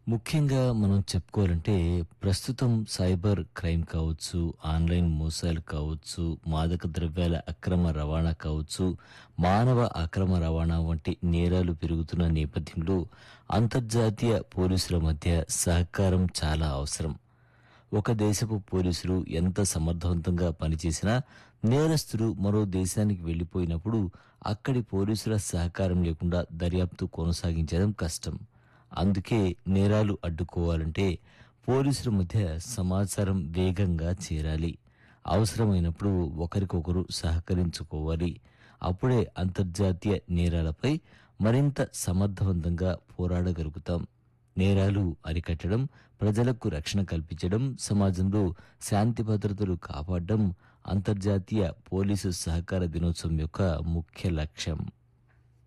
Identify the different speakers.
Speaker 1: ముఖ్యంగా మనం చెప్పుకోవాలంటే ప్రస్తుతం సైబర్ క్రైమ్ కావచ్చు ఆన్లైన్ మోసాలు కావచ్చు మాదక ద్రవ్యాల అక్రమ రవాణా కావచ్చు మానవ అక్రమ రవాణా వంటి నేరాలు పెరుగుతున్న నేపథ్యంలో అంతర్జాతీయ పోలీసుల మధ్య సహకారం చాలా అవసరం ఒక దేశపు పోలీసులు ఎంత సమర్థవంతంగా పనిచేసినా నేరస్తులు మరో దేశానికి వెళ్లిపోయినప్పుడు అక్కడి పోలీసుల సహకారం లేకుండా దర్యాప్తు కొనసాగించడం కష్టం అందుకే నేరాలు అడ్డుకోవాలంటే పోలీసుల మధ్య సమాచారం వేగంగా చేరాలి అవసరమైనప్పుడు ఒకరికొకరు సహకరించుకోవాలి అప్పుడే అంతర్జాతీయ నేరాలపై మరింత సమర్థవంతంగా పోరాడగలుగుతాం నేరాలు అరికట్టడం ప్రజలకు రక్షణ కల్పించడం సమాజంలో శాంతి భద్రతలు కాపాడడం అంతర్జాతీయ పోలీసు సహకార దినోత్సవం యొక్క ముఖ్య లక్ష్యం